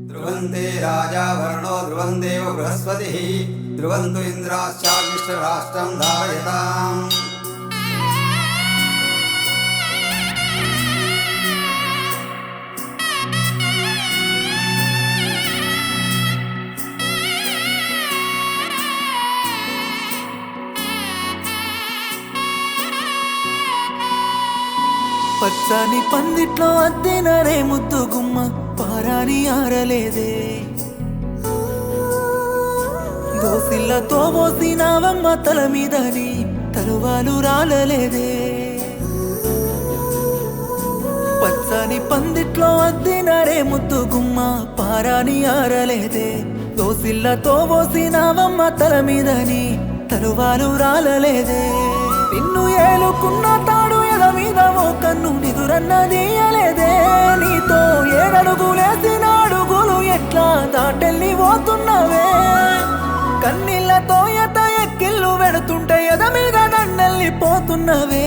ध्रुवन्ते राजा वर्णो ध्रुवं देव बृहस्पतिः ध्रुवन्तु इन्द्राश्चाग्निष्टराष्ट्रं धारयताम् పచ్చని పందిట్లో అద్దెనరే ముద్దు గుమ్మ పారాని ఆరలేదే దోసిల్లతో మోసినావమ్మ తల మీదని తలువాలు రాలలేదే పచ్చని పందిట్లో అద్దెనరే ముద్దు గుమ్మ పారాని ఆరలేదే దోసిల్లతో మోసినావమ్మ తల మీదని తలువాలు రాలలేదే నిన్ను ఏలుకున్న తాడు ఎద మీద ఓ కన్ను నిదురన్నదీయలేదే నీతో ఏడడుగులేసిన అడుగులు ఎట్లా దాటెళ్ళి పోతున్నవే కన్నీళ్లతో ఎత ఎక్కిళ్ళు వెడుతుంటే ఎద మీద దండెళ్ళి పోతున్నవే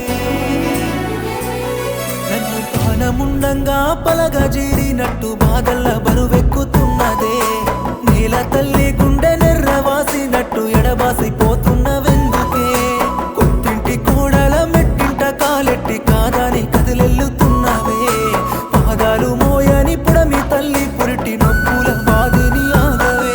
నన్ను పానముండంగా పలగా జీరినట్టు బాధల్ల బరువెక్కుతున్నదే నేల తల్లి గుండె నెర్రవాసినట్టు ఎడబాసి పోతున్నవెందుకే కొత్తింటి కోడల మెట్టింట కాలెట్టి కాదని కదిలెల్లుతున్నవే పాదాలు మోయని పుడమి తల్లి పురిటి నొప్పుల బాధిని ఆగవే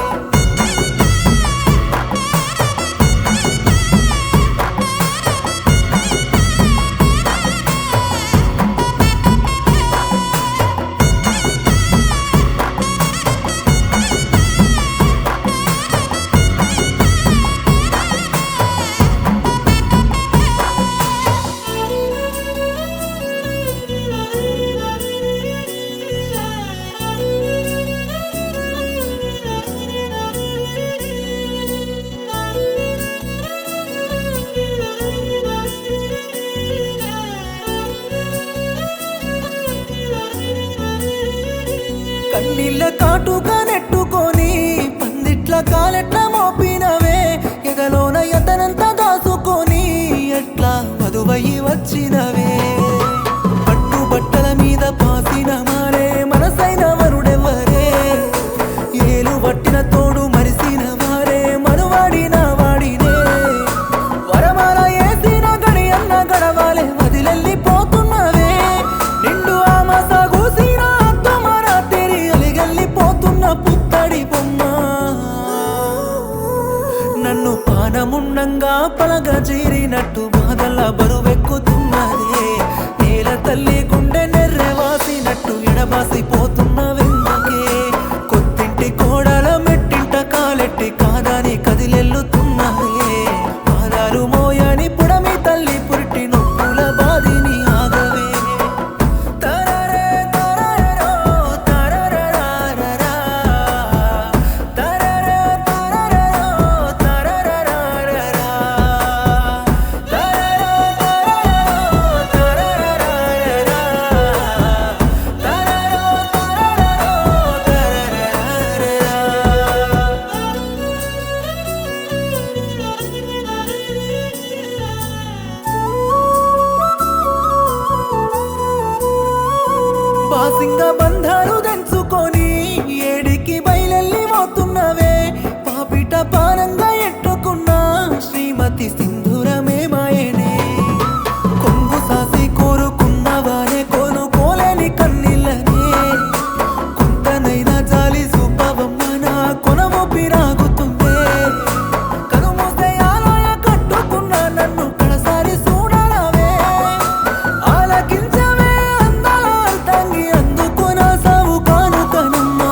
కన్నీళ్ళ కాటుగా నెట్టుకొని పందిట్ల కాలెట్ల మోపినవే ఎగలోన ఎతనంత దాసుకొని ఎట్లా మధువయ్యి వచ్చినవే పట్టు బట్టల మీద పాసిన మారే మనసైన వరుడెవరే ఏలు పట్టిన తోడు మరిసిన వారే మనువాడిన వాడినే వరమాల ఏసిన గడి అన్న గడవాలే వదిలెళ్ళిపోతున్నవే నిండు ఆమస గూసిన అద్దమర తెరి అలిగెళ్ళిపోతున్న పుత్తడి బొమ్మ నన్ను పానముండంగా పలగ చేరినట్టు బాధల బరువెక్కుతున్నదే నేల తల్లి గుండె నెర్రెవాసినట్టు ఎడబాసి పోతున్నవెందుకే కొత్తింటి కోడల మెట్టింట కాలెట్టి కాదని కదిలెల్లుతున్నదే పాదాలు మోయని పుడమి తల్లి పురిటి నొప్పుల బాధిని ఆగవే తరరే తరరో తరరరారరా తరరే తరరో తరరరారరా తరరే తరరో తరరరారరా తరరో తరరో తరరరారరా పాసింగ బంధాలు తెంచుకొని ఏడికి బయలెల్లి పోతున్నవే పాపిట పానంగా ఎట్టుకున్న శ్రీమతి సింధురమే మాయనే కొంగు సాసి కోరుకున్నవానే కోలుకోలేని కన్నీళ్ళనే కొంతనైనా జాలి చూపవమ్మ నా కొనము పిరాగుతుందే కనుమూసే ఆలయ కట్టుకున్న నన్ను కడసారి చూడరావే ఆలకించవే అందాల తంగి అందుకున సావు కానుకనమ్మా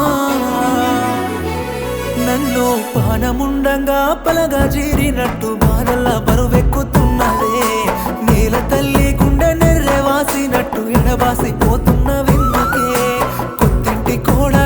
నన్ను పానముండంగా పలగా జీరినట్టు బాధల్ల బరువెక్కుతున్నదే నేల తల్లి గుండె నెర్రెవాసినట్టు ఎడబాసి పోతున్న వెన్నుకే కొత్తింటి కోడ